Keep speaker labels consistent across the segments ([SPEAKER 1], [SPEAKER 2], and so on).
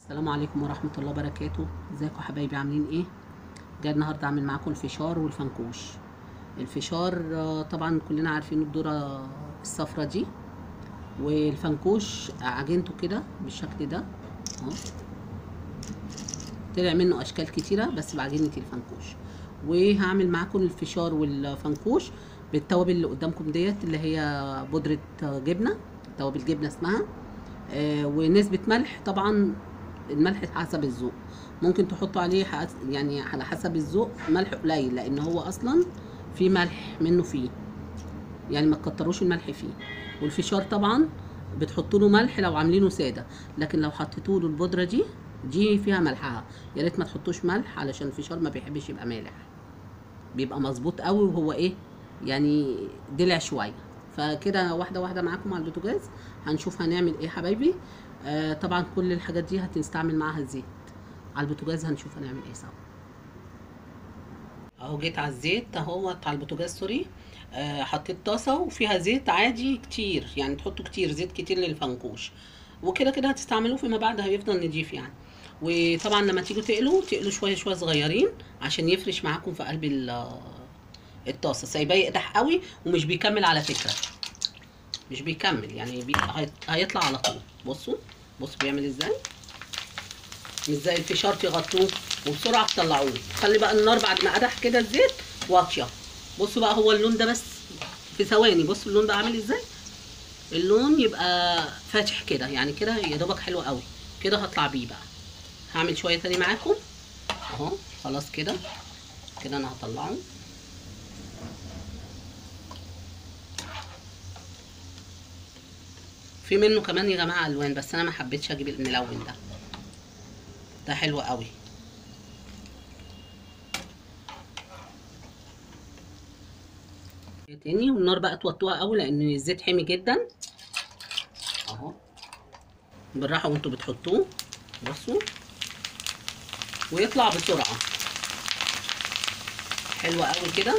[SPEAKER 1] السلام عليكم ورحمة الله وبركاته ازيكم يا حبايبي عاملين ايه جاي النهاردة اعمل معاكم الفشار والفنكوش الفشار آه، طبعا كلنا عارفين الذرة الصفرة دي والفنكوش عجنته كده بالشكل ده اهو طلع منه اشكال كتيرة بس بعجينة الفنكوش وهعمل معاكم الفشار والفنكوش بالتوابل اللي قدامكم ديت اللي هي بودرة جبنة توابل جبنة اسمها آه، ونسبة ملح طبعا الملح حسب الذوق ممكن تحطوا عليه حس- يعني على حسب الذوق ملح قليل لان هو اصلا في ملح منه فيه يعني ما تكتروش الملح فيه والفشار طبعا بتحطوا له ملح لو عاملينه ساده لكن لو حطيتوا له البودره دي دي فيها ملحها يا ريت ما تحطوش ملح علشان الفشار ما بيحبش يبقى مالح بيبقى مظبوط قوي وهو ايه يعني دلع شويه فكده واحده واحده معاكم على البوتاجاز هنشوف هنعمل ايه حبايبي آه طبعا كل الحاجات دي هتستعمل معاها الزيت على البوتاجاز هنشوف هنعمل ايه سوا اهو جيت على الزيت اهوت على البوتاجاز سوري آه حطيت طاسه وفيها زيت عادي كتير يعني تحطوا كتير زيت كتير للفنكوش وكده كده هتستعملوه فيما بعد هيفضل نضيف يعني وطبعا لما تيجوا تقلوا تقلوا شويه شويه صغيرين عشان يفرش معاكم في قلب ال- الطاسه سايباه يقدح قوي ومش بيكمل على فكره مش بيكمل يعني بي... هي- هيطلع على طول بصوا بصوا بيعمل ازاي مش زي الفشار تغطوه وبسرعه تطلعوه خلي بقى النار بعد ما قدح كده الزيت واطيه بصوا بقى هو اللون ده بس في ثواني بصوا اللون بقى عامل ازاي اللون يبقى فاتح كده يعني كده يا دوبك حلو قوي كده هطلع بيه بقى هعمل شويه تاني معاكم اهو خلاص كده كده انا هطلعه في منه كمان يا جماعه الوان بس انا ما حبيتش اجيب الملون ده ده حلو قوي تاني والنار بقى توطوها قوي لان الزيت حامي جدا اهو بالراحه وانتوا بتحطوه بصوا ويطلع بسرعه حلو قوي كده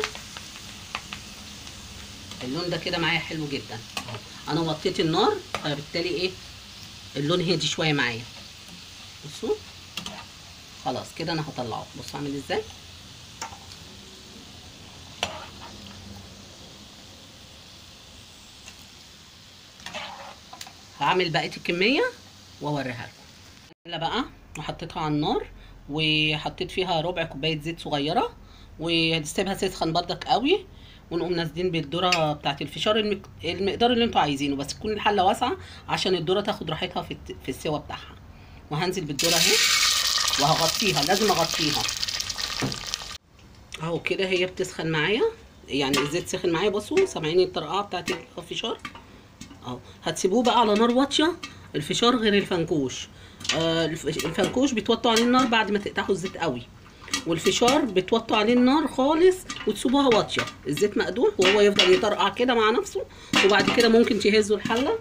[SPEAKER 1] اللون ده كده معايا حلو جدا اهو انا وطيت النار فبالتالي ايه اللون هدي شويه معايا بصوا خلاص كده انا هطلعه بصوا عامل ازاي هعمل بقيه الكميه واوريها لكم يلا بقى وحطيتها على النار وحطيت فيها ربع كوبايه زيت صغيره وهتسيبها تسخن بردك قوي ونقوم نازلين بالذره بتاعت الفشار المك... المقدار اللي انتوا عايزينه بس تكون الحله واسعه عشان الذره تاخد راحتها في الت... في السوا بتاعها وهنزل بالذره اهي وهغطيها لازم اغطيها اهو كده هي بتسخن معايا يعني الزيت سخن معايا بصوا سامعين الطرقعه بتاعت الفشار اهو هتسيبوه بقى على نار واطيه الفشار غير الفنكوش آه الف- الفنكوش بتوطوا عليه النار بعد ما تقطعوا الزيت قوي والفشار بتوطوا عليه النار خالص وتسيبوها واطيه الزيت مقدوح وهو يفضل يطرقع كده مع نفسه وبعد كده ممكن تهزوا الحله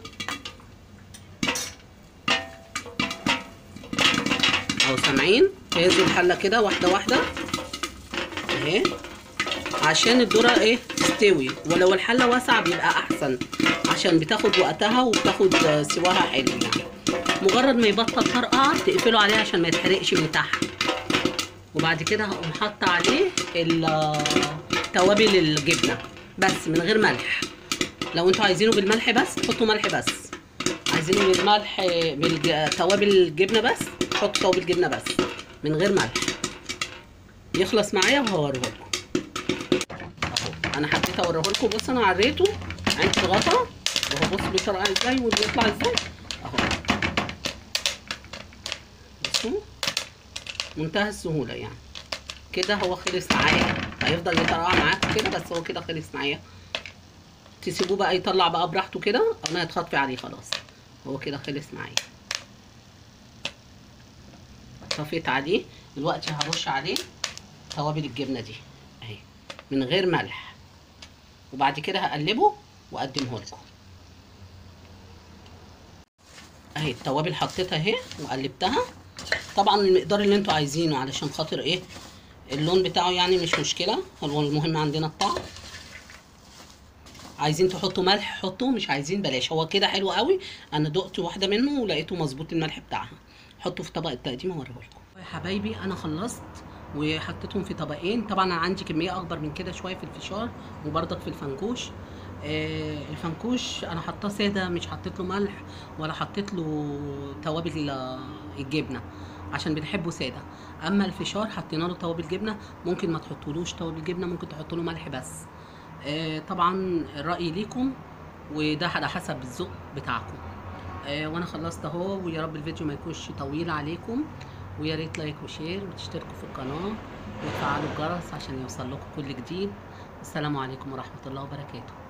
[SPEAKER 1] اهو سامعين تهزوا الحله كده واحده واحده اهي عشان الذره ايه تستوي ولو الحله واسعه بيبقى احسن عشان بتاخد وقتها وبتاخد آه، سواها حلو يعني مجرد ما يبطل طرقعه تقفلوا عليه عشان ما يتحرقش من تحت وبعد كده هقوم حاطه عليه ال- توابل الجبنه بس من غير ملح لو انتوا عايزينه بالملح بس حطوا ملح بس عايزينه بالملح بالتوابل الجبنه بس حطوا توابل جبنه بس من غير ملح يخلص معايا وهوريه لكم اهو انا حبيت اوريه لكم بص انا عريته عند الغطا وهو بص بيطلع ازاي وبيطلع ازاي اهو بصوا منتهى السهوله يعني كده هو خلص معايا هيفضل يطلع معاكم كده بس هو كده خلص معايا تسيبوه بقى يطلع بقى براحته كده انا هتخطفي عليه خلاص هو كده خلص معايا طفيت عليه دلوقتي هرش عليه توابل الجبنه دي اهي من غير ملح وبعد كده هقلبه واقدمه لكم اهي التوابل حطيتها اهي وقلبتها طبعا المقدار اللي انتوا عايزينه علشان خاطر ايه اللون بتاعه يعني مش مشكله هو المهم عندنا الطعم عايزين تحطوا ملح حطوا مش عايزين بلاش هو كده حلو قوي انا دقت واحده منه ولقيته مظبوط الملح بتاعها حطه في طبق التقديم اوريه لكم يا حبايبي انا خلصت وحطيتهم في طبقين طبعا انا عندي كميه اكبر من كده شويه في الفشار وبرضك في الفنكوش آه الفنكوش انا حطاه ساده مش حطيت له ملح ولا حطيت له توابل آه، الجبنه عشان بنحبه ساده اما الفشار حطينا له توابل جبنه ممكن ما تحطولوش توابل جبنه ممكن تحطوا له ملح بس آه طبعا الراي ليكم وده على حسب الذوق بتاعكم آه وانا خلصت اهو ويا رب الفيديو ما يكونش طويل عليكم ويا ريت لايك وشير وتشتركوا في القناه وتفعلوا الجرس عشان يوصل لكم كل جديد السلام عليكم ورحمه الله وبركاته